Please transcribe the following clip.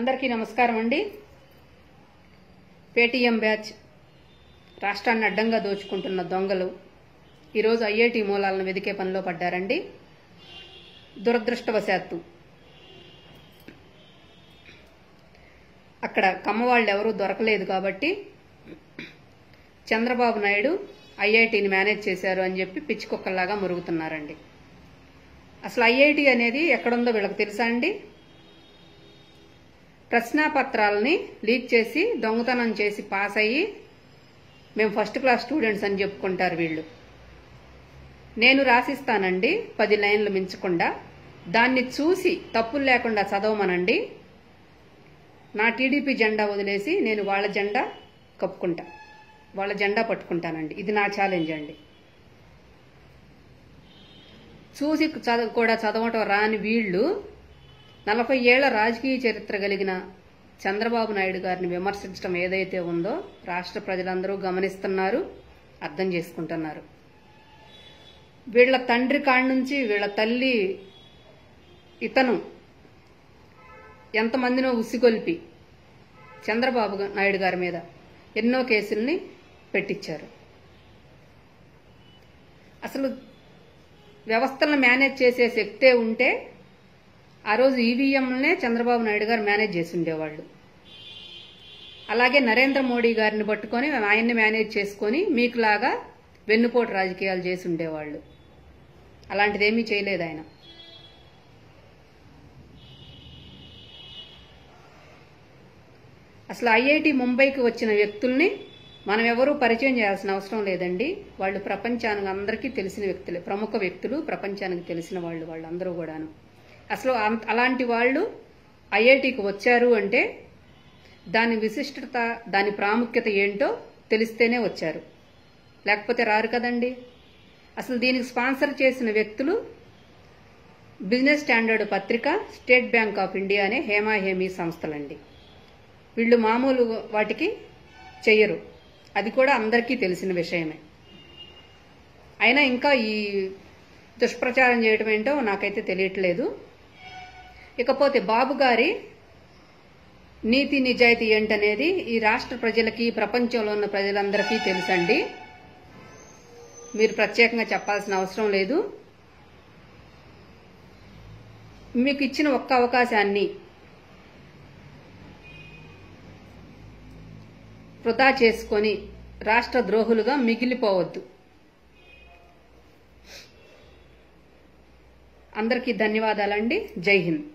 అందరికీ నమస్కారం అండి పేటీఎం బ్యాచ్ రాష్ట్రాన్ని అడ్డంగా దోచుకుంటున్న దొంగలు ఈరోజు ఐఐటి మూలాలను వెదికే పనిలో పడ్డారండి దురదృష్టవశాత్తు అక్కడ కమ్మవాళ్ళు ఎవరూ దొరకలేదు కాబట్టి చంద్రబాబు నాయుడు ఐఐటిని మేనేజ్ చేశారు అని చెప్పి పిచ్చికొక్కల్లాగా మురుగుతున్నారండి అసలు ఐఐటి అనేది ఎక్కడుందో వీళ్ళకి తెలుసా అండి ప్రశ్నాపత్రాలని లీక్ చేసి దొంగతనం చేసి పాస్ అయ్యి మేము ఫస్ట్ క్లాస్ స్టూడెంట్స్ అని చెప్పుకుంటారు వీళ్ళు నేను రాసిస్తానండి పది లైన్లు మించకుండా దాన్ని చూసి తప్పులు లేకుండా చదవమనండి నా టీడీపీ జెండా వదిలేసి నేను వాళ్ళ జెండా కప్పుకుంటా వాళ్ళ జెండా పట్టుకుంటానండి ఇది నా ఛాలెంజ్ అండి చూసి చదవ కూడా చదవటం రాని వీళ్ళు నలభై ఏళ్ల రాజకీయ చరిత్ర కలిగిన చంద్రబాబు నాయుడు గారిని విమర్శించడం ఏదైతే ఉందో రాష్ట్ర ప్రజలందరూ గమనిస్తున్నారు అర్థం చేసుకుంటున్నారు వీళ్ళ తండ్రి కాడి నుంచి వీళ్ళ తల్లి ఇతను ఎంతమందినో ఉసిగొల్పి చంద్రబాబు నాయుడు గారి మీద ఎన్నో కేసుల్ని పెట్టించారు అసలు వ్యవస్థలను మేనేజ్ చేసే శక్తే ఉంటే ఆ రోజు ఈవీఎంలనే చంద్రబాబు నాయుడు గారు మేనేజ్ చేసి ఉండేవాళ్ళు అలాగే నరేంద్ర మోడీ గారిని పట్టుకొని ఆయన్ని మేనేజ్ చేసుకొని మీకులాగా వెన్నుపోటు రాజకీయాలు చేసి ఉండేవాళ్ళు అలాంటిదేమీ చేయలేదు ఆయన అసలు ఐఐటి ముంబైకి వచ్చిన వ్యక్తుల్ని మనం ఎవరూ పరిచయం చేయాల్సిన అవసరం లేదండి వాళ్ళు ప్రపంచానికి అందరికీ తెలిసిన వ్యక్తులే ప్రముఖ వ్యక్తులు ప్రపంచానికి తెలిసిన వాళ్ళు వాళ్ళందరూ కూడాను అసలు అంత- అలాంటి వాళ్ళు ఐఐటికి వచ్చారు అంటే దాని విశిష్టత దాని ప్రాముఖ్యత ఏంటో తెలిస్తేనే వచ్చారు లేకపోతే రారు కదండి అసలు దీనికి స్పాన్సర్ చేసిన వ్యక్తులు బిజినెస్ స్టాండర్డ్ పత్రిక స్టేట్ బ్యాంక్ ఆఫ్ ఇండియా అనే హేమా హేమీ సంస్థలండి వీళ్ళు మామూలు వాటికి చెయ్యరు అది కూడా అందరికీ తెలిసిన విషయమే అయినా ఇంకా ఈ దుష్ప్రచారం చేయడం ఏంటో నాకైతే తెలియట్లేదు ఇకపోతే బాబు గారి నీతి నిజాయితీ ఏంటనేది ఈ రాష్ట్ర ప్రజలకి ప్రపంచంలో ఉన్న ప్రజలందరికీ తెలుసండి మీరు ప్రత్యేకంగా చెప్పాల్సిన అవసరం లేదు మీకు ఇచ్చిన ఒక్క అవకాశాన్ని వృధా చేసుకొని రాష్ట్ర ద్రోహులుగా మిగిలిపోవద్దు అందరికీ ధన్యవాదాలండి జై హింద్